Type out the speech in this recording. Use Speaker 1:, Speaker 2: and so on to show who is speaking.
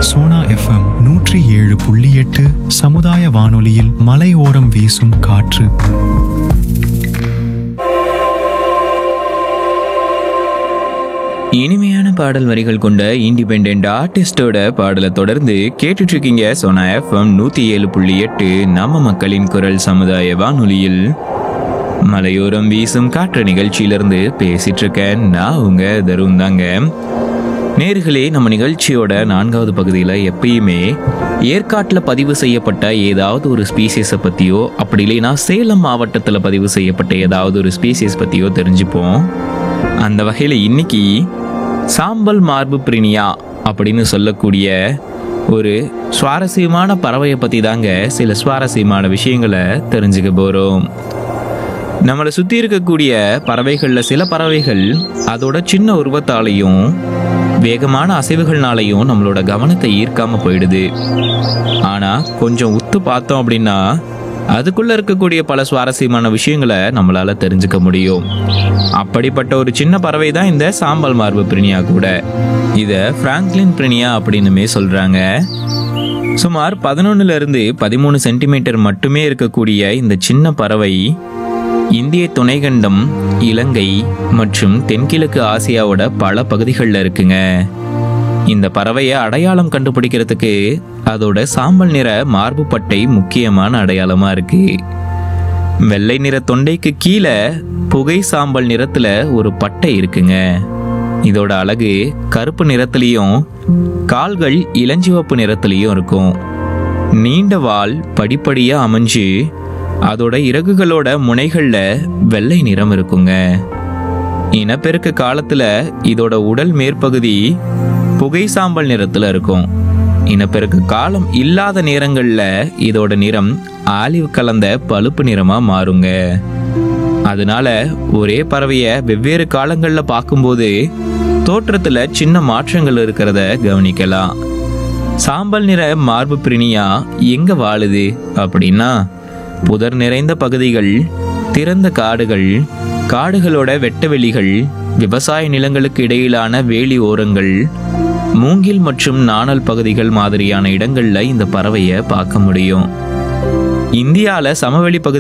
Speaker 1: Sona FM நூற்றி ஏழு புள்ளி எட்டு சமுதாய வானொலியில் மலையோரம் வீசும் காற்று
Speaker 2: இனிமையான பாடல் வரிகள் கொண்ட இண்டிபெண்ட் ஆர்டிஸ்டோட பாடலை தொடர்ந்து கேட்டுட்டு இருக்கீங்க சோனா எஃப்எம் நூத்தி ஏழு புள்ளி எட்டு நம்ம மக்களின் குரல் சமுதாய வானொலியில் மலையோரம் வீசும் காற்று நிகழ்ச்சியிலிருந்து பேசிட்டு இருக்கேன் நான் உங்க தருண் தாங்க நேர்களே நம்ம நிகழ்ச்சியோட நான்காவது பகுதியில் எப்பயுமே ஏற்காட்டில் பதிவு செய்யப்பட்ட ஏதாவது ஒரு ஸ்பீசிஸை பற்றியோ அப்படி இல்லைன்னா சேலம் மாவட்டத்தில் பதிவு செய்யப்பட்ட ஏதாவது ஒரு ஸ்பீசிஸ் பற்றியோ தெரிஞ்சுப்போம் அந்த வகையில் இன்னைக்கு சாம்பல் மார்பு பிரினியா அப்படின்னு சொல்லக்கூடிய ஒரு சுவாரஸ்யமான பறவையை பற்றி தாங்க சில சுவாரஸ்யமான விஷயங்களை தெரிஞ்சுக்க போகிறோம் நம்மளை சுற்றி இருக்கக்கூடிய பறவைகளில் சில பறவைகள் அதோட சின்ன உருவத்தாலையும் வேகமான அசைவுகள்னாலையும் நம்மளோட கவனத்தை ஈர்க்காம போயிடுது ஆனா கொஞ்சம் உத்து பார்த்தோம் அப்படின்னா அதுக்குள்ள இருக்கக்கூடிய பல சுவாரஸ்யமான விஷயங்களை நம்மளால தெரிஞ்சுக்க முடியும் அப்படிப்பட்ட ஒரு சின்ன பறவை தான் இந்த சாம்பல் மார்பு பிரினியா கூட இத பிராங்க்லின் பிரினியா அப்படின்னுமே சொல்றாங்க சுமார் பதினொன்னுல இருந்து பதிமூணு சென்டிமீட்டர் மட்டுமே இருக்கக்கூடிய இந்த சின்ன பறவை இந்திய துணைக்கண்டம் இலங்கை மற்றும் தென்கிழக்கு ஆசியாவோட பல பகுதிகளில் இருக்குங்க இந்த பறவையை அடையாளம் கண்டுபிடிக்கிறதுக்கு அதோட சாம்பல் நிற மார்பு பட்டை முக்கியமான அடையாளமா இருக்கு வெள்ளை நிற தொண்டைக்கு கீழே புகை சாம்பல் நிறத்துல ஒரு பட்டை இருக்குங்க இதோட அழகு கருப்பு நிறத்துலயும் கால்கள் இளஞ்சிவப்பு நிறத்துலயும் இருக்கும் நீண்ட வால் படிப்படியா அமைஞ்சு அதோட இறகுகளோட முனைகள்ல வெள்ளை நிறம் இருக்குங்க இனப்பெருக்க காலத்துல இதோட உடல் மேற்பகுதி புகை சாம்பல் நிறத்துல இருக்கும் இனப்பெருக்க காலம் இல்லாத நேரங்கள்ல இதோட நிறம் ஆலிவ் கலந்த பழுப்பு நிறமா மாறுங்க அதனால ஒரே பறவைய வெவ்வேறு காலங்கள்ல பார்க்கும்போது தோற்றத்துல சின்ன மாற்றங்கள் இருக்கிறத கவனிக்கலாம் சாம்பல் நிற மார்பு பிரினியா எங்க வாழுது அப்படின்னா புதர் நிறைந்த பகுதிகள் திறந்த காடுகள் காடுகளோட வெட்டவெளிகள் விவசாய நிலங்களுக்கு இடையிலான வேலி ஓரங்கள் மூங்கில் மற்றும் நாணல் பகுதிகள் மாதிரியான இடங்கள்ல இந்த பறவையை பார்க்க முடியும் இந்தியால சமவெளி பகுதி